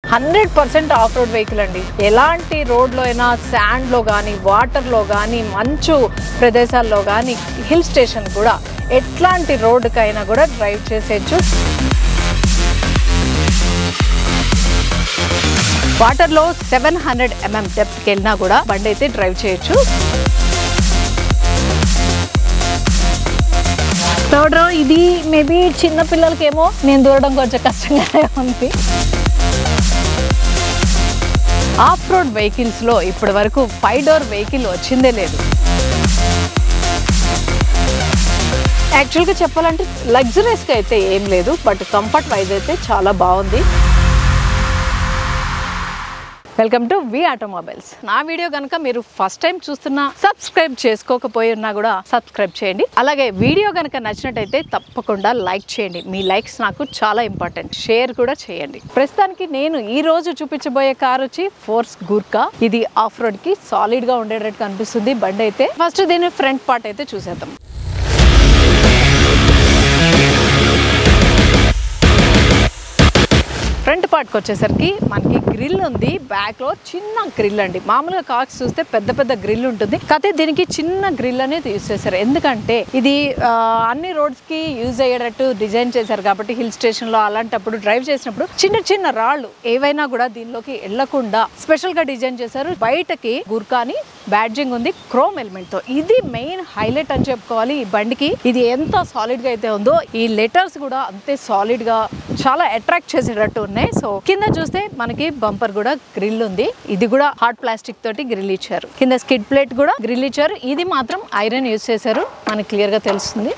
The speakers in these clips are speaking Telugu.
Hundred percent off road vehicle అండి ఎలాంటి రోడ్లో అయినా శాండ్లో కానీ వాటర్లో కానీ మంచు ప్రదేశాల్లో కానీ హిల్ స్టేషన్ కూడా ఎట్లాంటి రోడ్డుకైనా కూడా డ్రైవ్ చేసేయచ్చు వాటర్లో సెవెన్ హండ్రెడ్ ఎంఎం డెప్త్కి వెళ్ళినా కూడా బండి అయితే డ్రైవ్ చేయొచ్చు థర్డ్ రో ఇది మేబీ చిన్న పిల్లలకేమో నేను దూరడం కొంచెం కష్టంగానే ఉంది ఆఫ్ రోడ్ వెహికల్స్లో ఇప్పటి వరకు ఫైవ్ డోర్ వెహికల్ వచ్చిందే లేదు యాక్చువల్గా చెప్పాలంటే లగ్జరీస్గా అయితే ఏం లేదు బట్ కంఫర్ట్ వైజ్ అయితే చాలా బాగుంది వెల్కమ్ టు వి ఆటోమొబైల్స్ నా వీడియో కనుక మీరు ఫస్ట్ టైం చూస్తున్నా సబ్స్క్రైబ్ చేసుకోకపోయి ఉన్నా కూడా సబ్స్క్రైబ్ చేయండి అలాగే వీడియో కనుక నచ్చినట్టయితే తప్పకుండా లైక్ చేయండి మీ లైక్స్ నాకు చాలా ఇంపార్టెంట్ షేర్ కూడా చేయండి ప్రస్తుతానికి నేను ఈ రోజు చూపించబోయే కార్ వచ్చి ఫోర్స్ గుర్కా ఇది ఆఫ్ రోడ్ కి సాలిడ్ గా ఉండేటట్టు కనిపిస్తుంది బండి అయితే ఫస్ట్ దీని ఫ్రంట్ పార్ట్ అయితే చూసేద్దాం ఫ్రంట్ పార్ట్కి వచ్చేసరికి మనకి గ్రిల్ ఉంది బ్యాక్ లో చిన్న గ్రిల్ అండి మామూలుగా కార్స్ చూస్తే పెద్ద పెద్ద గ్రిల్ ఉంటుంది కాకపోతే దీనికి చిన్న గ్రిల్ అనేది యూజ్ చేశారు ఎందుకంటే ఇది ఆ, అన్ని రోడ్స్ కి యూజ్ అయ్యేటట్టు డిజైన్ చేశారు కాబట్టి హిల్ స్టేషన్ లో అలాంటప్పుడు డ్రైవ్ చేసినప్పుడు చిన్న చిన్న రాళ్ళు ఏవైనా కూడా దీనిలోకి వెళ్లకుండా స్పెషల్ గా డిజైన్ చేశారు బయటకి గుర్కాని బ్యాడ్జింగ్ ఉంది క్రోమ్ ఎలిమెంట్ తో ఇది మెయిన్ హైలైట్ అని చెప్పుకోవాలి ఈ బండికి ఇది ఎంత సాలిడ్ గా అయితే ఉందో ఈ లెటర్స్ కూడా అంతే సాలిడ్ గా చాలా అట్రాక్ట్ చేసేటట్టు ఉన్నాయి సో కింద చూస్తే మనకి బంపర్ కూడా గ్రిల్ ఉంది ఇది కూడా హార్డ్ ప్లాస్టిక్ తోటి గ్రిల్ ఇచ్చారు కింద స్కిడ్ ప్లేట్ కూడా గ్రిల్ ఇచ్చారు ఇది మాత్రం ఐరన్ యూజ్ చేశారు మనకి క్లియర్ గా తెలుస్తుంది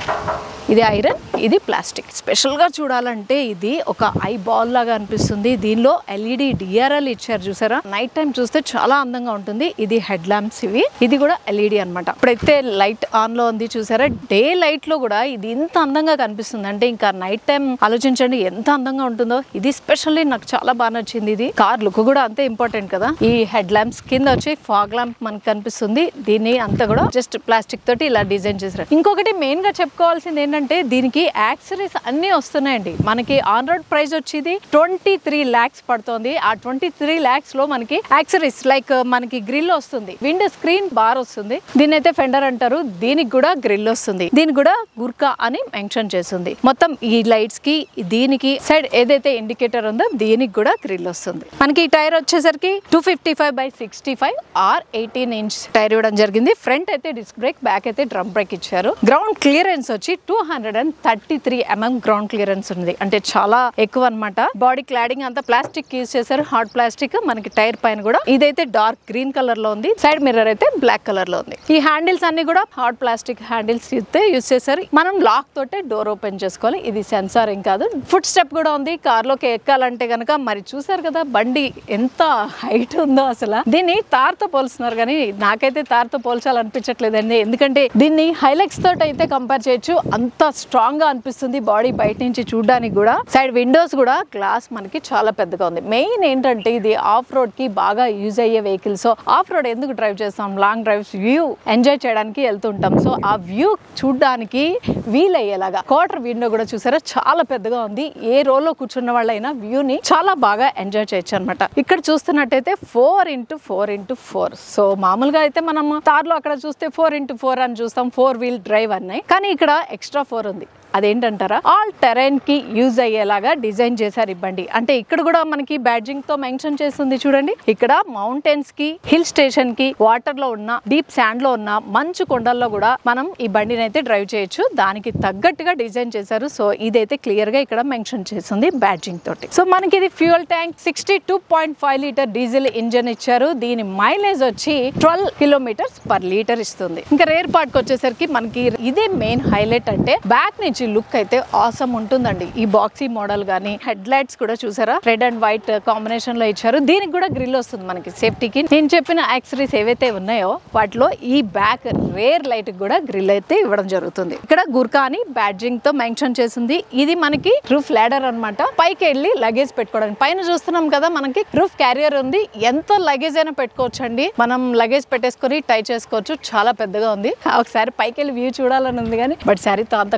ఇది ఐరన్ ఇది ప్లాస్టిక్ స్పెషల్ గా చూడాలంటే ఇది ఒక ఐ బాల్ లాగా అనిపిస్తుంది దీనిలో ఎల్ఈడి డిఆర్ఎల్ ఇచ్చారు చూసారా నైట్ టైం చూస్తే చాలా అందంగా ఉంటుంది ఇది హెడ్ ల్యాంప్స్ ఇవి ఇది కూడా ఎల్ఈడి అన్నమాట ఇప్పుడైతే లైట్ ఆన్ లో ఉంది చూసారా డే లైట్ లో కూడా ఇది ఇంత అందంగా కనిపిస్తుంది అంటే ఇంకా నైట్ టైం ఆలోచించండి ఎంత అందంగా ఉంటుందో ఇది స్పెషల్లీ నాకు చాలా బాగా నచ్చింది ఇది కార్ లుక్ కూడా అంతే ఇంపార్టెంట్ కదా ఈ హెడ్ ల్యాంప్స్ కింద వచ్చి ఫాగ్ ల్యాంప్ మనకు కనిపిస్తుంది దీన్ని అంతా కూడా జస్ట్ ప్లాస్టిక్ తోటి ఇలా డిజైన్ చేశారు ఇంకొకటి మెయిన్ గా చెప్పుకోవాల్సింది ఏంటంటే దీనికి యాక్సరీస్ అన్ని వస్తున్నాయండి మనకి ఆన్ రోడ్ ప్రైస్ వచ్చేది ట్వంటీ త్రీ ల్యాక్స్ పడుతుంది ఆ ట్వంటీ త్రీ ల్యాక్స్ లో మనకి యాక్సరీస్ లైక్ మనకి గ్రిల్ వస్తుంది విండో స్క్రీన్ బార్ వస్తుంది దీని అయితే ఫెండర్ అంటారు దీనికి కూడా గ్రిల్ వస్తుంది దీనికి కూడా గుర్కా అని మెన్షన్ చేస్తుంది మొత్తం ఈ లైట్స్ కి దీనికి సైడ్ ఏదైతే ఇండికేటర్ ఉందో దీనికి కూడా గ్రిల్ వస్తుంది మనకి ఈ టైర్ వచ్చేసరికి two fifty five by sixty five R eighteen inch tyre ఇవ్వడం జరిగింది ఫ్రంట్ అయితే డిస్క్ బ్రేక్ బ్యాక్ అయితే డ్రమ్ బ్రేక్ ఇచ్చారు గ్రౌండ్ క్లియరెన్స్ వచ్చి two hundred and thirty three MM ground clearance ఉంది అంటే చాలా ఎక్కువ అన్నమాట బాడీ క్లాడింగ్ అంతా ప్లాస్టిక్ యూజ్ చేశారు హార్డ్ ప్లాస్టిక్ మనకి టైర్ పైన కూడా ఇదైతే డార్క్ గ్రీన్ కలర్ లో ఉంది సైడ్ మిర్రర్ అయితే బ్లాక్ కలర్ లో ఉంది ఈ హ్యాండిల్స్ అన్ని కూడా హార్డ్ ప్లాస్టిక్ హ్యాండిల్స్ అయితే యూజ్ చేశారు మనం లాక్ తోటే డోర్ ఓపెన్ చేసుకోవాలి ఇది సెన్సార్ ఏం కాదు ఫుట్ స్టెప్ కూడా ఉంది కార్ లోకి ఎక్కాలంటే గనక మరి చూసారు కదా బండి ఎంత హైట్ ఉందో అసలు దీన్ని తార్తో పోలుస్తున్నారు కానీ నాకైతే తార్తో పోల్చాలనిపించట్లేదండి ఎందుకంటే దీన్ని హైలెక్స్ తోటి అయితే కంపేర్ చేయొచ్చు అంత స్ట్రాంగ్ గా అనిపిస్తుంది బాడీ బయట నుంచి చూడడానికి కూడా సైడ్ విండోస్ కూడా గ్లాస్ మనకి చాలా పెద్దగా ఉంది మెయిన్ ఏంటంటే ఇది ఆఫ్ రోడ్ కి బాగా యూజ్ అయ్యే వెహికల్ సో ఆఫ్ రోడ్ ఎందుకు డ్రైవ్ చేస్తాం లాంగ్ డ్రైవ్స్ వ్యూ ఎంజాయ్ చేయడానికి వెళ్తుంటాం సో ఆ వ్యూ చూడడానికి వీలయ్యేలాగా క్వార్టర్ విండో కూడా చూసారా చాలా పెద్దగా ఉంది ఏ రోలో కూర్చున్న వాళ్ళైనా వ్యూ ని చాలా బాగా ఎంజాయ్ చేయొచ్చు అనమాట ఇక్కడ చూస్తున్నట్టయితే four into four into four so మామూలుగా అయితే మనం తార్లో అక్కడ చూస్తే ఫోర్ ఇంటూ ఫోర్ అని చూస్తాం ఫోర్ వీల్ డ్రైవ్ అన్నాయి కానీ ఇక్కడ ఎక్స్ట్రా ఫోర్ ఉంది అదేంటంటారా ఆల్ టెరైన్ కి యూజ్ అయ్యేలాగా డిజైన్ చేశారు ఈ బండి అంటే ఇక్కడ కూడా మనకి బ్యాడ్జింగ్ తో మెన్షన్ చేస్తుంది చూడండి ఇక్కడ మౌంటైన్స్ కి హిల్ స్టేషన్ కి వాటర్ లో ఉన్న డీప్ శాండ్ లో ఉన్న మంచు కొండల్లో కూడా మనం ఈ బండిని అయితే డ్రైవ్ చేయొచ్చు దానికి తగ్గట్టుగా డిజైన్ చేశారు సో ఇదైతే క్లియర్ గా ఇక్కడ మెన్షన్ చేస్తుంది బ్యాడ్జింగ్ తోటి సో మనకి ఇది fuel tank sixty two point five litre diesel engine ఇచ్చారు దీని మైలేజ్ వచ్చి ట్వెల్వ్ కిలోమీటర్స్ పర్ లీటర్ ఇస్తుంది ఇంకా రేర్ పార్ట్ కి వచ్చేసరికి మనకి ఇదే మెయిన్ హైలైట్ అంటే బ్యాక్ నుంచి లుక్ అయితే ఆసమ్ ఉంటుందండి ఈ బాక్సీ మోడల్ గానీ హెడ్ లైట్స్ కూడా చూసారా రెడ్ అండ్ వైట్ కాంబినేషన్ లో ఇచ్చారు దీనికి కూడా గ్రిల్ వస్తుంది మనకి సేఫ్టీకి నేను చెప్పిన యాక్సరీస్ ఏవైతే ఉన్నాయో వాటిలో ఈ బ్యాక్ రేర్ లైట్ కూడా గ్రిల్ అయితే ఇవ్వడం జరుగుతుంది ఇక్కడ గుర్కా అని బ్యాడ్జింగ్ తో మెన్షన్ చేసింది ఇది మనకి రూఫ్ ల్యాడర్ అన్నమాట పైకి వెళ్ళి లగేజ్ పెట్టుకోవడానికి పైన చూస్తున్నాం కదా మనకి రూఫ్ క్యారియర్ ఉంది ఎంత లగేజ్ అయినా పెట్టుకోవచ్చు అండి మనం లగేజ్ పెట్టేసుకొని టై చేసుకోవచ్చు చాలా పెద్దగా ఉంది ఒకసారి పైకి వెళ్ళి వ్యూ చూడాలని ఉంది కానీ బట్ శారీతో అంత కంఫర్ట్ కాదు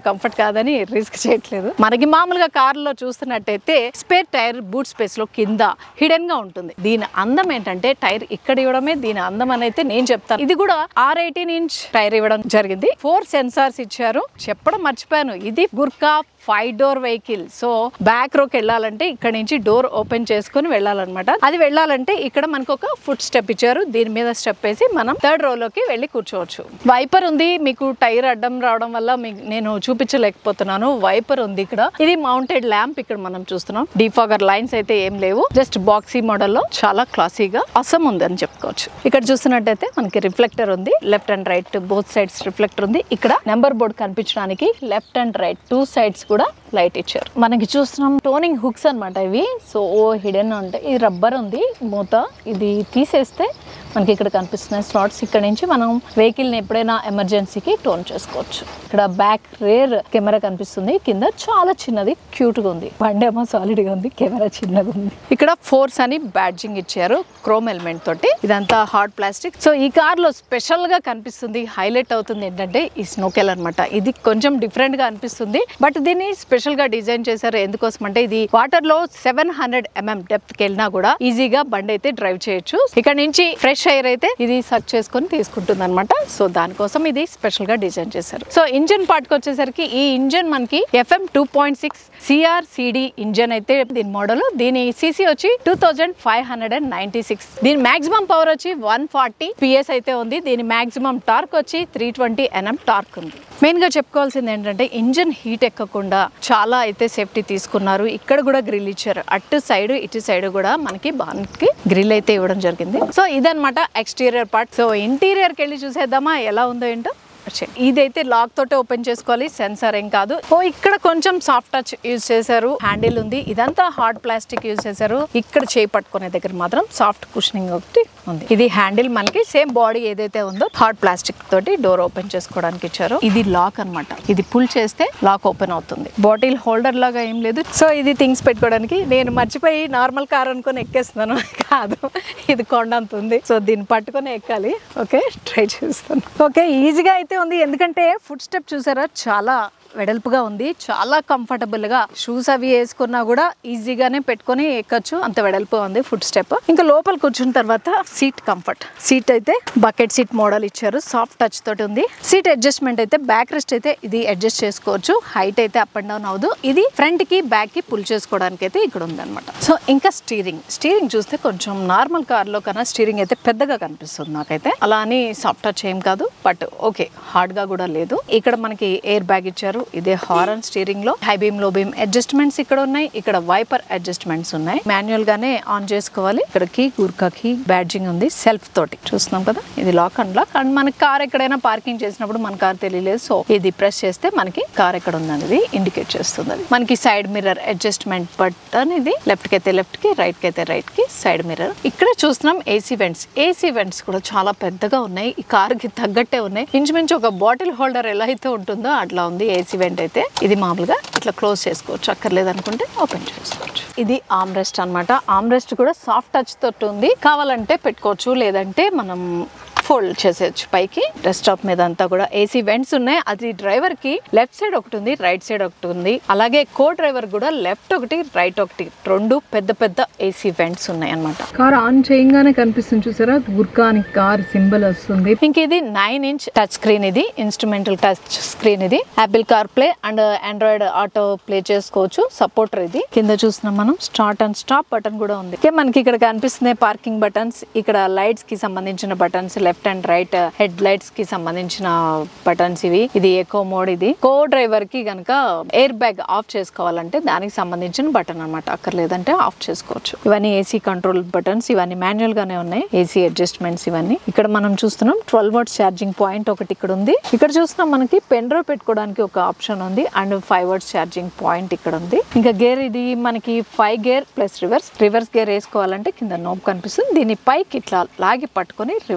కాదని రిస్క్ చేయట్లేదు మనకి మామూలుగా కారులో చూస్తున్నట్టయితే స్పేర్ టైర్ బూట్ స్పేస్ లో కింద హిడెన్ గా ఉంటుంది దీని అందం ఏంటంటే టైర్ ఇక్కడ ఇవ్వడమే దీని అందం అని అయితే నేను చెప్తాను ఇది కూడా ఆర్ ఎయిటీన్ ఇంచ్ టైర్ ఇవ్వడం జరిగింది ఫోర్ సెన్సార్స్ ఇచ్చారు చెప్పడం మర్చిపోయాను ఇది Gurkha five door vehicle so back రోకి వెళ్ళాలంటే ఇక్కడ నుంచి డోర్ ఓపెన్ చేసుకుని వెళ్ళాలన్నమాట అది వెళ్ళాలంటే ఇక్కడ మనకు ఒక ఫుట్ స్టెప్ ఇచ్చారు దీని మీద స్టెప్ వేసి మనం థర్డ్ రోలోకి వెళ్ళి కూర్చోవచ్చు వైపర్ ఉంది మీకు టైర్ అడ్డం రావడం వల్ల మీకు నేను చూపించలేకపోతున్నాను వైపర్ ఉంది ఇక్కడ ఇది మౌంటెడ్ ల్యాంప్ ఇక్కడ మనం చూస్తున్నాం డీఫాగర్ లైన్స్ అయితే ఏం లేవు జస్ట్ బాక్సీ మోడల్ లో చాలా క్లాసీగా అసం ఉంది అని చెప్పుకోవచ్చు ఇక్కడ చూస్తున్నట్టయితే మనకి రిఫ్లెక్టర్ ఉంది left and right both sides reflector ఉంది ఇక్కడ నెంబర్ బోర్డ్ కనిపించడానికి left and right two sides కూడా లైట్ ఇచ్చారు మనకి చూస్తున్నాం టోనింగ్ హుక్స్ అన్నమాట ఇవి సో ఓ హిడెన్ ఉంటాయి ఇది రబ్బర్ ఉంది మూత ఇది తీసేస్తే మనకి ఇక్కడ కనిపిస్తున్నాయి స్లాట్స్ ఇక్కడ నుంచి మనం వెహికల్ని ఎప్పుడైనా ఎమర్జెన్సీకి టోన్ చేసుకోవచ్చు ఇక్కడ బ్యాక్ రేర్ కెమెరా కనిపిస్తుంది కింద చాలా చిన్నది క్యూట్గా ఉంది బండి ఏమో సాలిడ్గా ఉంది కెమెరా చిన్నగా ఉంది ఇక్కడ ఫోర్స్ అని బ్యాడ్జింగ్ ఇచ్చారు క్రోమ్ ఎలిమెంట్ తోటి ఇదంతా హార్డ్ ప్లాస్టిక్ సో ఈ కార్ లో స్పెషల్ గా కనిపిస్తుంది హైలైట్ అవుతుంది ఏంటంటే ఈ స్నోకెల్ అన్నమాట ఇది కొంచెం డిఫరెంట్ గా అనిపిస్తుంది బట్ దీన్ని స్పెషల్ గా డిజైన్ చేశారు ఎందుకోసం అంటే ఇది వాటర్ లో సెవెన్ హండ్రెడ్ ఎంఎం డెప్త్ కి వెళ్ళినా కూడా ఈజీగా బండి అయితే డ్రైవ్ చేయొచ్చు ఇక్కడ నుంచి ఫ్రెష్ ఎయిర్ అయితే ఇది సర్చ్ చేసుకొని తీసుకుంటుంది అనమాట సో దానికోసం ఇది స్పెషల్ గా డిజైన్ చేశారు సో ఇంజన్ పార్ట్ కి వచ్చేసరికి ఈ ఇంజన్ మనకి FM two point six CR CD engine అయితే దీని మోడల్ దీని సీసీ వచ్చి two thousand five hundred and ninety six దీని మాక్సిమం పవర్ వచ్చి వన్ ఫార్టీ పిఎస్ అయితే ఉంది దీని మాక్సిమం టార్క్ వచ్చి త్రీ ట్వంటీ ఎన్ఎం టార్క్ ఉంది మెయిన్ గా చెప్పుకోవాల్సింది ఏంటంటే ఇంజన్ హీట్ ఎక్కకుండా చాలా అయితే సేఫ్టీ తీసుకున్నారు ఇక్కడ కూడా గ్రిల్ ఇచ్చారు అటు సైడ్ ఇటు సైడ్ కూడా మనకి బాన్కి గ్రిల్ అయితే ఇవ్వడం జరిగింది సో ఇదన్నమాట ఎక్స్టీరియర్ పార్ట్ సో ఇంటీరియర్ కి వెళ్ళి చూసేద్దామా ఎలా ఉందో ఏంటో వచ్చే. ఇదైతే లాక్ తోటే ఓపెన్ చేసుకోవాలి సెన్సార్ ఏం కాదు ఓ ఇక్కడ కొంచెం సాఫ్ట్ టచ్ యూజ్ చేశారు హ్యాండిల్ ఉంది ఇదంతా హార్డ్ ప్లాస్టిక్ యూజ్ చేశారు ఇక్కడ చేయి పట్టుకునే దగ్గర మాత్రం సాఫ్ట్ కుషనింగ్ ఒకటి ఉంది ఇది హ్యాండిల్ మనకి సేమ్ బాడీ ఏదైతే ఉందో హార్డ్ ప్లాస్టిక్ తోటి డోర్ ఓపెన్ చేసుకోవడానికి ఇచ్చారు ఇది లాక్ అన్నమాట ఇది పుల్ చేస్తే లాక్ ఓపెన్ అవుతుంది బాటిల్ హోల్డర్ లాగా ఏం లేదు సో ఇది థింగ్స్ పెట్టుకోవడానికి నేను మర్చిపోయి నార్మల్ కార్ అనుకొని ఎక్కేస్తున్నాను కాదు ఇది కొండంత ఉంది సో దీన్ని పట్టుకొని ఎక్కాలి ఓకే ట్రై చేస్తాను ఓకే ఈజీగా అయితే ఉంది ఎందుకంటే ఫుడ్ స్టెప్ చూసారా చాలా వెడల్పుగా ఉంది చాలా కంఫర్టబుల్ గా షూస్ అవి వేసుకున్నా కూడా ఈజీగానే పెట్టుకొని ఎక్కచ్చు అంత వెడల్పుగా ఉంది ఫుడ్ స్టెప్ ఇంకా లోపల కూర్చున్న తర్వాత సీట్ కంఫర్ట్ సీట్ అయితే బకెట్ సీట్ మోడల్ ఇచ్చారు సాఫ్ట్ టచ్ తోటి ఉంది సీట్ అడ్జస్ట్మెంట్ అయితే బ్యాక్ రెస్ట్ అయితే ఇది అడ్జస్ట్ చేసుకోవచ్చు హైట్ అయితే అప్ అండ్ డౌన్ అవదు ఇది ఫ్రంట్ కి బ్యాక్ కి పుల్ చేసుకోవడానికి అయితే ఇక్కడ ఉంది అనమాట సో ఇంకా స్టీరింగ్ స్టీరింగ్ చూస్తే కొంచెం నార్మల్ కార్ లో కన్నా స్టీరింగ్ అయితే పెద్దగా కనిపిస్తుంది నాకైతే అలా అని సాఫ్ట్ టచ్ ఏం కాదు బట్ ఓకే హార్డ్ గా కూడా లేదు ఇక్కడ మనకి ఎయిర్ బ్యాగ్ ఇచ్చారు ఇదే హారన్ స్టీరింగ్ లో high beam low beam adjustments ఇక్కడ ఉన్నాయి ఇక్కడ వైపర్ అడ్జస్ట్మెంట్స్ ఉన్నాయి మాన్యువల్ గానే ఆన్ చేసుకోవాలి ఇక్కడ కీ గుర్కా కీ బ్యాడ్జింగ్ ఉంది సెల్ఫ్ తోటి చూస్తున్నాం కదా ఇది లాక్ అండ్ లాక్ అండ్ మన కార్ ఎక్కడైనా పార్కింగ్ చేసినప్పుడు మన కార్ తెలియలేదు సో ఇది ప్రెస్ చేస్తే మనకి కార్ ఎక్కడ ఉంది అనేది ఇండికేట్ చేస్తుంది అది మనకి సైడ్ మిర్రర్ అడ్జస్ట్మెంట్ బటన్ ఇది లెఫ్ట్ కి అయితే లెఫ్ట్ కి రైట్ కి అయితే రైట్ కి సైడ్ మిర్రర్ ఇక్కడ చూస్తున్నాం ఏసీ వెంట్స్ ఏసీ వెంట్స్ కూడా చాలా పెద్దగా ఉన్నాయి ఈ కార్ కి తగ్గట్టే ఉన్నాయి ఇంచుమించు ఒక బాటిల్ హోల్డర్ ఎలా అయితే ఉంటుందో అట్లా ఉంది ఏసీ వెంట్ అయితే ఇది మామూలుగా ఇట్లా క్లోజ్ చేసుకోవచ్చు అక్కర్లేదు అనుకుంటే ఓపెన్ చేసుకోవచ్చు ఇది ఆమ్ రెస్ట్ అనమాట ఆమ్ రెస్ట్ కూడా సాఫ్ట్ టచ్ తోటి ఉంది కావాలంటే పెట్టుకోవచ్చు లేదంటే మనం ఫోల్డ్ చేసేయచ్చు పైకి డెస్క్టాప్ మీద అంతా కూడా ఏసీ వెంట్స్ ఉన్నాయి అది డ్రైవర్ కి లెఫ్ట్ సైడ్ ఒకటి ఉంది రైట్ సైడ్ ఒకటి ఉంది అలాగే కో డ్రైవర్ కూడా లెఫ్ట్ ఒకటి రైట్ ఒకటి రెండు పెద్ద పెద్ద ఏసీ వెంట్స్ ఉన్నాయి అనమాట కార్ ఆన్ చేయగానే కనిపిస్తుంది చూసారా గుర్కా అని కార్ సింబల్ వస్తుంది ఇంక ఇది నైన్ ఇంచ్ టచ్ స్క్రీన్ ఇది ఇన్స్ట్రుమెంటల్ టచ్ స్క్రీన్ ఇది Apple car play and Android auto play చేసుకోవచ్చు సపోర్టర్ ఇది కింద చూస్తున్నాం మనం స్టార్ట్ అండ్ స్టాప్ బటన్ కూడా ఉంది ఓకే మనకి ఇక్కడ కనిపిస్తున్నాయి పార్కింగ్ బటన్స్ ఇక్కడ లైట్స్ కి సంబంధించిన buttons left and right headlights కి సంబంధించిన బటన్స్ ఇవి ఇది ఎకో మోడ్ ఇది కో డ్రైవర్ కి గనక ఎయిర్ బ్యాగ్ ఆఫ్ చేసుకోవాలంటే దానికి సంబంధించిన బటన్ అన్నమాట అక్కర్లేదంటే ఆఫ్ చేసుకోవచ్చు ఇవన్నీ ఏసీ కంట్రోల్ బటన్స్ ఇవన్నీ మాన్యువల్ గానే ఉన్నాయి ఏసీ అడ్జస్ట్మెంట్స్ ఇవన్నీ ఇక్కడ మనం చూస్తున్నాం ట్వెల్వ్ వర్డ్స్ ఛార్జింగ్ పాయింట్ ఒకటి ఇక్కడ ఉంది ఇక్కడ చూస్తున్నాం మనకి పెన్ డ్రైవ్ పెట్టుకోవడానికి ఒక ఆప్షన్ ఉంది and five words charging point ఇక్కడ ఉంది ఇంకా గేర్ ఇది మనకి five gear plus reverse reverse gear వేసుకోవాలంటే కింద నోబ్ కనిపిస్తుంది దీన్ని పైకి ఇట్లా లాగి పట్టుకొని రివర్స్ వేసుకోవాలి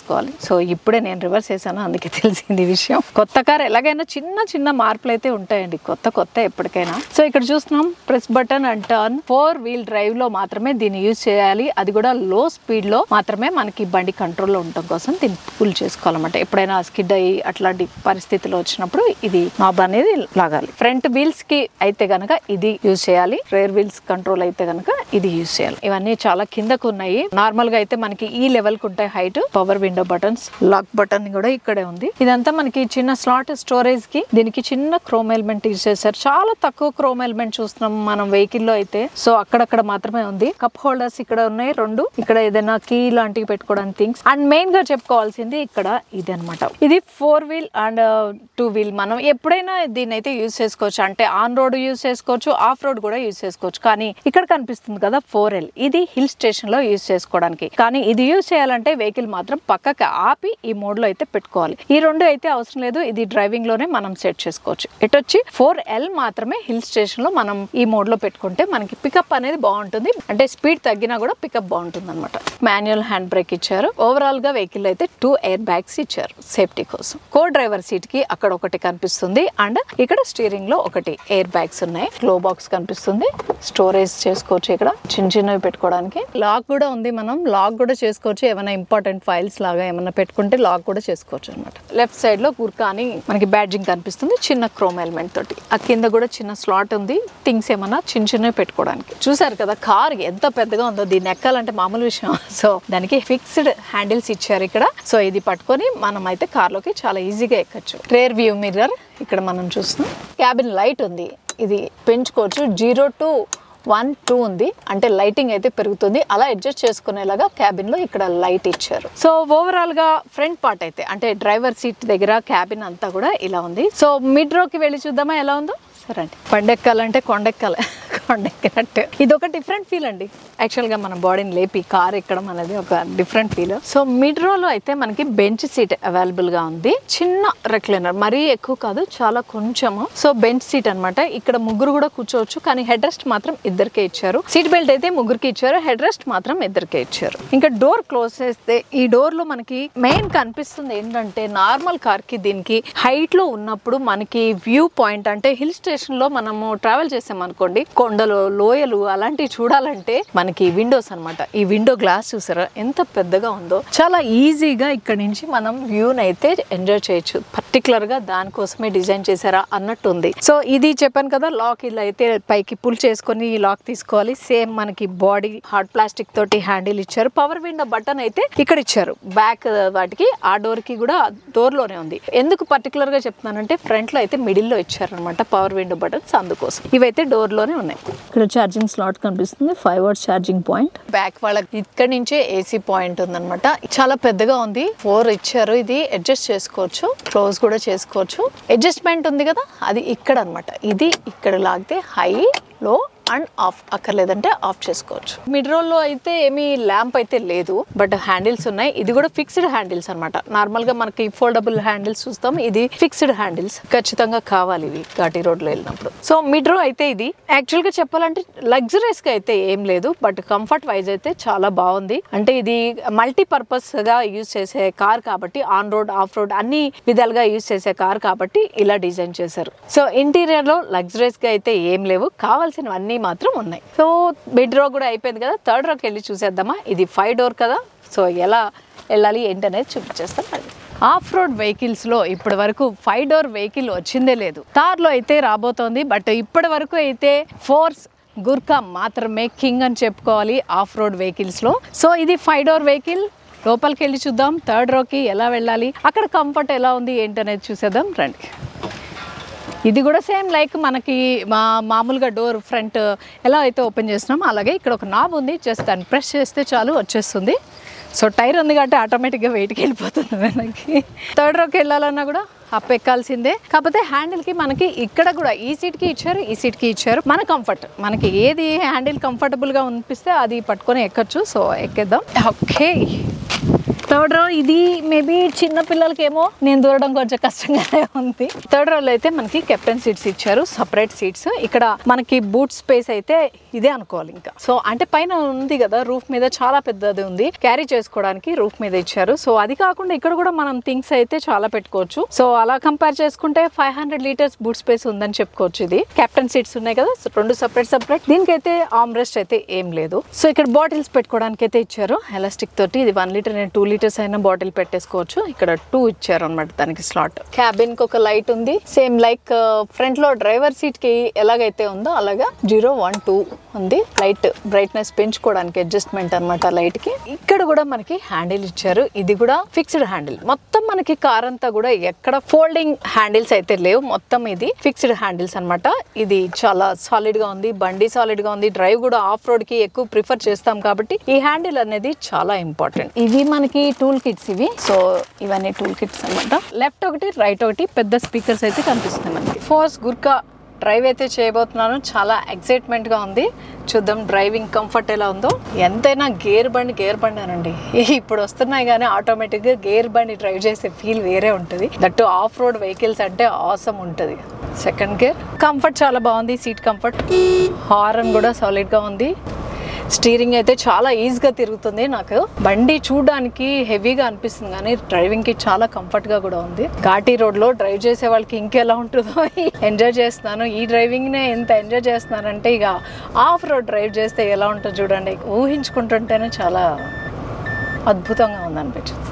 చేసుకోవాలి సో ఇప్పుడే నేను రివర్స్ చేశాను అందుకే తెలిసింది ఈ విషయం కొత్త కార్ ఎలాగైనా చిన్న చిన్న మార్పులు అయితే ఉంటాయండి కొత్త కొత్త ఎప్పటికైనా సో ఇక్కడ చూస్తున్నాం press button and turn four wheel drive లో మాత్రమే దీన్ని యూజ్ చేయాలి అది కూడా లో స్పీడ్ లో మాత్రమే మనకి బండి కంట్రోల్లో ఉండటం కోసం దీన్ని పుల్ చేసుకోవాలన్నమాట ఎప్పుడైనా స్కిడ్ అయ్యి అట్లాంటి పరిస్థితులు వచ్చినప్పుడు ఇది నాబ్ అనేది లాగాలి ఫ్రంట్ వీల్స్ కి అయితే గనక ఇది యూజ్ చేయాలి రేర్ వీల్స్ కంట్రోల్ అయితే గనక ఇది యూజ్ చేయాలి ఇవన్నీ చాలా కిందకు ఉన్నాయి నార్మల్ గా అయితే మనకి ఈ లెవెల్ కు ఉంటాయి height power window buttons lock button కూడా ఇక్కడే ఉంది ఇదంతా మనకి చిన్న స్లాట్ స్టోరేజ్ కి దీనికి చిన్న క్రోమ్ ఎలిమెంట్ యూజ్ చేశారు చాలా తక్కువ క్రోమ్ ఎలిమెంట్ చూస్తున్నాం మనం వెహికల్ లో అయితే సో అక్కడక్కడ మాత్రమే ఉంది కప్ హోల్డర్స్ ఇక్కడ ఉన్నాయి రెండు ఇక్కడ ఏదైనా కీ లాంటివి పెట్టుకోవడానికి థింగ్స్ అండ్ మెయిన్ గా చెప్పుకోవాల్సింది ఇక్కడ ఇది అనమాట ఇది four wheel and two wheel మనం ఎప్పుడైనా దీన్ని అయితే యూజ్ చేసుకోవచ్చు అంటే ఆన్ రోడ్ యూజ్ చేసుకోవచ్చు ఆఫ్ రోడ్ కూడా యూజ్ చేసుకోవచ్చు కానీ ఇక్కడ కనిపిస్తుంది కదా ఫోర్ ఎల్ ఇది హిల్ స్టేషన్ లో యూజ్ చేసుకోవడానికి కానీ ఇది యూజ్ చేయాలంటే వెహికల్ మాత్రం పక్కకి ఆపి ఈ మోడ్ లో అయితే పెట్టుకోవాలి ఈ రెండు అయితే అవసరం లేదు ఇది డ్రైవింగ్ లోనే మనం సెట్ చేసుకోవచ్చు ఇటు వచ్చి ఫోర్ ఎల్ మాత్రమే హిల్ స్టేషన్ లో మనం ఈ మోడ్ లో పెట్టుకుంటే మనకి పికప్ అనేది బాగుంటుంది అంటే స్పీడ్ తగ్గినా కూడా పికప్ బాగుంటుంది అనమాట మాన్యువల్ హ్యాండ్ బ్రేక్ ఇచ్చారు ఓవరాల్ గా వెహికల్ అయితే టూ ఎయిర్ బ్యాగ్స్ ఇచ్చారు సేఫ్టీ కోసం కో డ్రైవర్ సీట్ కి అక్కడ ఒకటి కనిపిస్తుంది అండ్ ఇక్కడ స్టీరింగ్ లో ఒకటి ఎయిర్ బ్యాగ్స్ ఉన్నాయి గ్లో బాక్స్ కనిపిస్తుంది స్టోరేజ్ చేసుకోవచ్చు ఇక్కడ చిన్న చిన్నవి పెట్టుకోవడానికి లాక్ కూడా ఉంది మనం లాక్ కూడా చేసుకోవచ్చు ఏమైనా ఇంపార్టెంట్ ఫైల్స్ లాగా ఏమైనా పెట్టుకుంటే లాక్ కూడా చేసుకోవచ్చు అనమాట లెఫ్ట్ సైడ్ లో గుర్కా అని మనకి బ్యాడ్జింగ్ కనిపిస్తుంది చిన్న క్రోమ్ ఎలిమెంట్ తోటి ఆ కింద కూడా చిన్న స్లాట్ ఉంది థింగ్స్ ఏమైనా చిన్న చిన్నవి పెట్టుకోవడానికి చూసారు కదా కార్ ఎంత పెద్దగా ఉందో దీన్ని ఎక్కాలంటే మామూలు విషయం సో దానికి ఫిక్స్డ్ హ్యాండిల్స్ ఇచ్చారు ఇక్కడ సో ఇది పట్టుకొని మనం అయితే కార్లోకి చాలా ఈజీగా ఎక్కచ్చు రేర్ వ్యూ మిర్రర్ ఇక్కడ మనం చూస్తున్నాం క్యాబిన్ లైట్ ఉంది ఇది పెంచుకోవచ్చు జీరో టు వన్ టూ ఉంది అంటే లైటింగ్ అయితే పెరుగుతుంది అలా అడ్జస్ట్ చేసుకునేలాగా క్యాబిన్ లో ఇక్కడ లైట్ ఇచ్చారు సో ఓవరాల్ గా ఫ్రంట్ పార్ట్ అయితే అంటే డ్రైవర్ సీట్ దగ్గర క్యాబిన్ అంతా కూడా ఇలా ఉంది సో మిడ్ రోకి వెళ్ళి చూద్దామా ఎలా ఉందో సరే అండి పండెక్కాలంటే కొండెక్కాలి కొండెక్కినట్టు ఇది ఒక డిఫరెంట్ ఫీల్ అండి యాక్చువల్గా మన బాడీని లేపి కార్ ఎక్కడం అనేది ఒక డిఫరెంట్ ఫీల్ సో మిడ్ రోలో అయితే మనకి బెంచ్ సీట్ అవైలబుల్ గా ఉంది చిన్న రెక్లైనర్ మరీ ఎక్కువ కాదు చాలా కొంచెము సో బెంచ్ సీట్ అన్నమాట ఇక్కడ ముగ్గురు కూడా కూర్చోవచ్చు కానీ హెడ్ రెస్ట్ మాత్రం ఇద్దరికే ఇచ్చారు సీట్ బెల్ట్ అయితే ముగ్గురికి ఇచ్చారు హెడ్ రెస్ట్ మాత్రం ఇద్దరికే ఇచ్చారు ఇంకా డోర్ క్లోజ్ చేస్తే ఈ డోర్ లో మనకి మెయిన్ కనిపిస్తుంది ఏంటంటే నార్మల్ కార్ కి దీనికి హైట్ లో ఉన్నప్పుడు మనకి వ్యూ పాయింట్ అంటే హిల్ స్టేషన్ లో మనము ట్రావెల్ చేసాం అనుకోండి కొండలు లోయలు అలాంటివి చూడాలంటే మనకి విండోస్ అన్నమాట ఈ విండో గ్లాస్ చూసారా ఎంత పెద్దగా ఉందో చాలా ఈజీగా ఇక్కడ నుంచి మనం వ్యూని అయితే ఎంజాయ్ చేయొచ్చు పర్టికులర్ గా దానికోసమే డిజైన్ చేశారా అన్నట్టు ఉంది సో ఇది చెప్పాను కదా లాక్ ఇలా అయితే పైకి పుల్ చేసుకొని ఈ లాక్ తీసుకోవాలి సేమ్ మనకి బాడీ హార్డ్ ప్లాస్టిక్ తోటి హ్యాండిల్ ఇచ్చారు పవర్ విండో బటన్ అయితే ఇక్కడ ఇచ్చారు బ్యాక్ వాటికి ఆ డోర్ కి కూడా డోర్ లోనే ఉంది ఎందుకు పర్టికులర్ గా చెప్తున్నానంటే ఫ్రంట్ లో అయితే మిడిల్ లో ఇచ్చారు అనమాట పవర్ విండో బటన్స్ అందుకోసం ఇవైతే డోర్ లోనే ఉన్నాయి ఇక్కడ ఛార్జింగ్ స్లాట్ కనిపిస్తుంది five hours charging point back వాళ్ళకి ఇక్కడ నుంచే ఏసీ పాయింట్ ఉందన్నమాట చాలా పెద్దగా ఉంది ఫోర్ ఇచ్చారు ఇది అడ్జస్ట్ చేసుకోవచ్చు క్లోజ్ కూడా చేసుకోవచ్చు అడ్జస్ట్మెంట్ ఉంది కదా అది ఇక్కడ అన్నమాట ఇది ఇక్కడ లాగితే హై లో అండ్ ఆఫ్ అక్కర్లేదంటే ఆఫ్ చేసుకోవచ్చు మిడ్ రోల్ లో అయితే ఏమీ ల్యాంప్ అయితే లేదు బట్ హ్యాండిల్స్ ఉన్నాయి ఇది కూడా ఫిక్స్డ్ హ్యాండిల్స్ అనమాట నార్మల్ గా మనకి ఫోల్డబుల్ హ్యాండిల్స్ చూస్తాం ఇది ఫిక్స్డ్ హ్యాండిల్స్ ఖచ్చితంగా కావాలి ఇవి ఘాటీ రోడ్ లో వెళ్ళినప్పుడు సో మిడ్ రో అయితే ఇది యాక్చువల్ గా చెప్పాలంటే లగ్జరీస్ గా అయితే ఏం లేదు బట్ కంఫర్ట్ వైజ్ అయితే చాలా బాగుంది అంటే ఇది మల్టీ పర్పస్ గా యూజ్ చేసే కార్ కాబట్టి ఆన్ రోడ్ ఆఫ్ రోడ్ అన్ని విధాలుగా యూజ్ చేసే కార్ కాబట్టి ఇలా డిజైన్ చేశారు సో ఇంటీరియర్ లో లగ్జరీస్ గా అయితే ఏం లేవు కావాల్సినవన్నీ మాత్రం ఉన్నాయి సో మిడ్ రో కూడా అయిపోయింది కదా థర్డ్ రోకి వెళ్ళి చూసేద్దామా ఇది ఫైవ్ డోర్ కదా సో ఎలా వెళ్ళాలి ఏంటనేది చూపించేస్తాం మళ్ళీ ఆఫ్ రోడ్ వెహికల్స్ లో ఇప్పటి వరకు ఫైవ్ డోర్ వెహికల్ వచ్చిందే లేదు తార్లో అయితే రాబోతోంది బట్ ఇప్పటి వరకు అయితే ఫోర్స్ గుర్కా మాత్రమే కింగ్ అని చెప్పుకోవాలి ఆఫ్ రోడ్ వెహికల్స్ లో సో ఇది ఫైవ్ డోర్ వెహికల్ లోపలికి వెళ్ళి చూద్దాం థర్డ్ రోకి ఎలా వెళ్ళాలి అక్కడ కంఫర్ట్ ఎలా ఉంది ఏంటనేది చూసేద్దాం రండి ఇది కూడా సేమ్ లైక్ మనకి మా మామూలుగా డోర్ ఫ్రంట్ ఎలా అయితే ఓపెన్ చేస్తున్నామో అలాగే ఇక్కడ ఒక నాబ్ ఉంది జస్ట్ దాన్ని ప్రెస్ చేస్తే చాలు వచ్చేస్తుంది సో టైర్ ఉంది కాబట్టి ఆటోమేటిక్గా వెయిట్కి వెళ్ళిపోతుంది మనకి థర్డ్ రోకి వెళ్ళాలన్నా కూడా అప్ ఎక్కాల్సిందే కాకపోతే హ్యాండిల్కి మనకి ఇక్కడ కూడా ఈ సీట్కి ఇచ్చారు ఈ సీట్కి ఇచ్చారు మన కంఫర్ట్ మనకి ఏది హ్యాండిల్ కంఫర్టబుల్గా అనిపిస్తే అది పట్టుకొని ఎక్కచ్చు సో ఎక్కేద్దాం ఓకే థర్డ్ రో ఇది మేబీ చిన్న పిల్లలకేమో నేను దూరడం కొంచెం కష్టంగానే ఉంది థర్డ్ రోలో అయితే మనకి కెప్టెన్ సీట్స్ ఇచ్చారు సపరేట్ సీట్స్ ఇక్కడ మనకి బూట్ స్పేస్ అయితే ఇదే అనుకోవాలి ఇంకా సో అంటే పైన ఉంది కదా రూఫ్ మీద చాలా పెద్దది ఉంది క్యారీ చేసుకోవడానికి రూఫ్ మీద ఇచ్చారు సో అది కాకుండా ఇక్కడ కూడా మనం థింగ్స్ అయితే చాలా పెట్టుకోవచ్చు సో అలా కంపేర్ చేసుకుంటే five hundred litres boot space ఉందని చెప్పుకోవచ్చు ఇది కెప్టెన్ సీట్స్ ఉన్నాయి కదా సో రెండు సపరేట్ సపరేట్ దీనికైతే ఆమ్ రెస్ట్ అయితే ఏం లేదు సో ఇక్కడ బాటిల్స్ పెట్టుకోవడానికి అయితే ఇచ్చారు ఎలాస్టిక్ తోటి ఇది వన్ లీటర్ నేను టూ లీటర్స్ అయినా బాటిల్ పెట్టేసుకోవచ్చు ఇక్కడ టూ ఇచ్చారు అనమాట దానికి స్లాట్ క్యాబిన్ కి ఒక లైట్ ఉంది సేమ్ లైక్ ఫ్రంట్ లో డ్రైవర్ సీట్ కి ఎలాగైతే ఉందో అలాగా జీరో వన్ టూ ఉంది లైట్ బ్రైట్నెస్ పెంచుకోవడానికి అడ్జస్ట్మెంట్ అనమాట లైట్ కి ఇక్కడ కూడా మనకి హ్యాండిల్ ఇచ్చారు ఇది కూడా ఫిక్స్డ్ హ్యాండిల్ మొత్తం మనకి కార్ అంతా కూడా ఎక్కడ ఫోల్డింగ్ హ్యాండిల్స్ అయితే లేవు మొత్తం ఇది ఫిక్స్డ్ హ్యాండిల్స్ అన్నమాట ఇది చాలా సాలిడ్ గా ఉంది బండి సాలిడ్ గా ఉంది డ్రైవ్ కూడా ఆఫ్ రోడ్ కి ఎక్కువ ప్రిఫర్ చేస్తాం కాబట్టి ఈ హ్యాండిల్ అనేది చాలా ఇంపార్టెంట్ ఇవి మనకి టూల్ కిట్స్ ఇవి సో ఇవన్నీ టూల్ కిట్స్ అన్నమాట లెఫ్ట్ ఒకటి రైట్ ఒకటి పెద్ద స్పీకర్స్ అయితే కనిపిస్తున్నాయి మనకి ఫోర్స్ గుర్కా డ్రైవ్ అయితే చేయబోతున్నాను చాలా ఎక్సైట్మెంట్ గా ఉంది చూద్దాం డ్రైవింగ్ కంఫర్ట్ ఎలా ఉందో ఎంతైనా గేర్ బండి గేర్ బండి అనండి ఇప్పుడు వస్తున్నాయి కానీ ఆటోమేటిక్ గా గేర్ బండి డ్రైవ్ చేసే ఫీల్ వేరే ఉంటుంది దట్టు ఆఫ్ రోడ్ వెహికల్స్ అంటే ఆసమ్ ఉంటుంది సెకండ్ గేర్ కంఫర్ట్ చాలా బాగుంది సీట్ కంఫర్ట్ హారన్ కూడా సాలిడ్ గా ఉంది స్టీరింగ్ అయితే చాలా ఈజీగా తిరుగుతుంది నాకు బండి చూడడానికి హెవీగా అనిపిస్తుంది కానీ డ్రైవింగ్ కి చాలా కంఫర్ట్ గా కూడా ఉంది ఘాటీ రోడ్ లో డ్రైవ్ చేసే వాళ్ళకి ఇంకెలా ఉంటుందో ఎంజాయ్ చేస్తున్నాను ఈ డ్రైవింగ్ నే ఎంత ఎంజాయ్ చేస్తున్నానంటే ఇక ఆఫ్ రోడ్ డ్రైవ్ చేస్తే ఎలా ఉంటుందో చూడండి ఊహించుకుంటుంటేనే చాలా అద్భుతంగా ఉంది అనిపించింది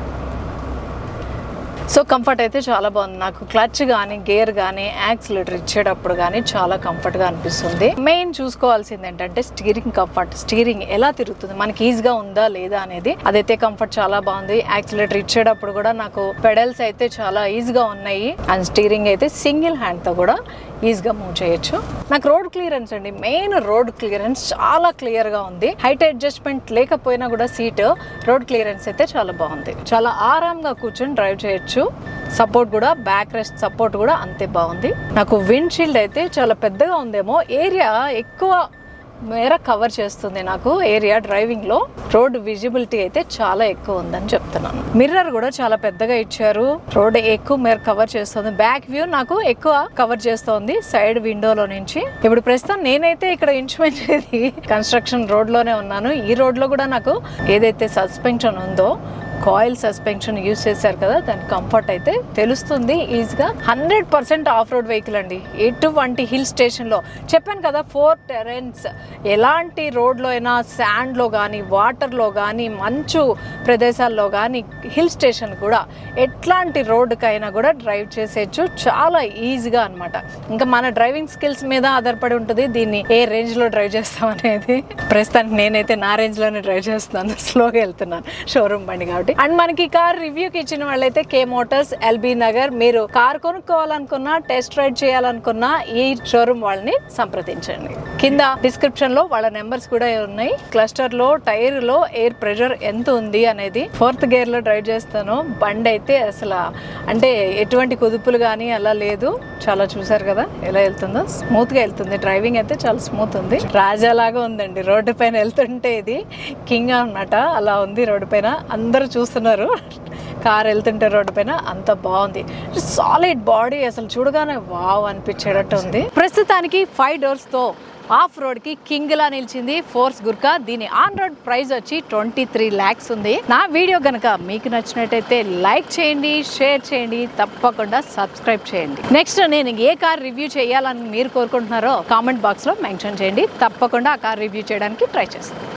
సో కంఫర్ట్ అయితే చాలా బాగుంది నాకు క్లచ్ కానీ గేర్ కానీ యాక్సిలేటర్ ఇచ్చేటప్పుడు కానీ చాలా కంఫర్ట్గా అనిపిస్తుంది మెయిన్ చూసుకోవాల్సింది ఏంటంటే స్టీరింగ్ కంఫర్ట్ స్టీరింగ్ ఎలా తిరుగుతుంది మనకి ఈజీగా ఉందా లేదా అనేది అదైతే కంఫర్ట్ చాలా బాగుంది యాక్సిలేటర్ ఇచ్చేటప్పుడు కూడా నాకు పెడల్స్ అయితే చాలా ఈజీగా ఉన్నాయి అండ్ స్టీరింగ్ అయితే సింగిల్ హ్యాండ్తో కూడా ఈజీగా మూవ్ చేయొచ్చు నాకు రోడ్ క్లియరెన్స్ అండి మెయిన్ రోడ్ క్లియరెన్స్ చాలా క్లియర్గా ఉంది హైట్ అడ్జస్ట్మెంట్ లేకపోయినా కూడా సీట్ రోడ్ క్లియరెన్స్ అయితే చాలా బాగుంది చాలా ఆరాంగా కూర్చొని డ్రైవ్ చేయొచ్చు సపోర్ట్ కూడా బ్యాక్ రెస్ట్ సపోర్ట్ కూడా అంతే బాగుంది నాకు విండ్ షీల్డ్ అయితే చాలా పెద్దగా ఉందేమో ఏరియా ఎక్కువ మేర కవర్ చేస్తుంది నాకు ఏరియా డ్రైవింగ్ లో రోడ్ విజిబిలిటీ అయితే చాలా ఎక్కువ ఉందని చెప్తున్నాను మిర్రర్ కూడా చాలా పెద్దగా ఇచ్చారు రోడ్ ఎక్కువ మేర కవర్ చేస్తుంది బ్యాక్ వ్యూ నాకు ఎక్కువ కవర్ చేస్తోంది సైడ్ విండోలో నుంచి ఇప్పుడు ప్రస్తుతం నేనైతే ఇక్కడ ఇంచుమించేది కన్స్ట్రక్షన్ రోడ్ లోనే ఉన్నాను ఈ రోడ్ లో కూడా నాకు ఏదైతే సస్పెన్షన్ ఉందో కాయిల్ సస్పెన్షన్ యూస్ చేశారు కదా దాని కంఫర్ట్ అయితే తెలుస్తుంది ఈజీగా hundred percent off road vehicle అండి ఎటువంటి హిల్ స్టేషన్లో చెప్పాను కదా ఫోర్ టెరెన్స్ ఎలాంటి రోడ్లో అయినా శాండ్లో కానీ వాటర్లో కానీ మంచు ప్రదేశాల్లో కానీ హిల్ స్టేషన్ కూడా ఎట్లాంటి రోడ్డుకైనా కూడా డ్రైవ్ చేసేయచ్చు చాలా ఈజీగా అన్నమాట ఇంకా మన డ్రైవింగ్ స్కిల్స్ మీద ఆధారపడి ఉంటుంది దీన్ని ఏ రేంజ్లో డ్రైవ్ చేస్తాం అనేది ప్రస్తుతానికి నేనైతే నా రేంజ్లోనే డ్రైవ్ చేస్తున్నాను స్లోగా వెళ్తున్నాను షోరూమ్ బండి కాబట్టి అండ్ మనకి కార్ రివ్యూకి ఇచ్చిన వాళ్ళైతే కే మోటార్స్ ఎల్బీ నగర్ మీరు కార్ కొనుక్కోవాలనుకున్నా టెస్ట్ రైడ్ చేయాలనుకున్నా ఈ షోరూమ్ వాళ్ళని సంప్రదించండి కింద డిస్క్రిప్షన్ లో వాళ్ళ నెంబర్స్ కూడా ఉన్నాయి క్లస్టర్ లో టైర్ లో ఎయిర్ ప్రెషర్ ఎంత ఉంది అనేది ఫోర్త్ గేర్ లో డ్రైవ్ చేస్తాను బండి అయితే అసలు అంటే ఎటువంటి కుదుపులు కానీ అలా లేదు చాలా చూసారు కదా ఎలా వెళ్తుందో స్మూత్ గా వెళ్తుంది డ్రైవింగ్ అయితే చాలా స్మూత్ ఉంది రాజాలాగా ఉందండి రోడ్డు పైన వెళ్తుంటే ఇది కింగ్ అన్నమాట అలా ఉంది రోడ్డు పైన అందరూ చూస్తున్నారు కార్ వెళ్తుంటే రోడ్డు పైన అంత బాగుంది సాలిడ్ బాడీ అసలు చూడగానే వావ్ అనిపించేటట్టు ఉంది ప్రస్తుతానికి ఫైవ్ డోర్స్ తో ఆఫ్ రోడ్ కి కింగ్ లా నిలిచింది ఫోర్స్ గుర్కా దీని ఆన్ రోడ్ ప్రైస్ వచ్చి ట్వంటీ త్రీ ల్యాక్స్ ఉంది నా వీడియో గనక మీకు నచ్చినట్టయితే లైక్ చేయండి షేర్ చేయండి తప్పకుండా సబ్స్క్రైబ్ చేయండి నెక్స్ట్ నేను ఏ కార్ రివ్యూ చేయాలని మీరు కోరుకుంటున్నారో కామెంట్ బాక్స్ లో మెన్షన్ చేయండి తప్పకుండా ఆ కార్ రివ్యూ చేయడానికి ట్రై చేస్తాను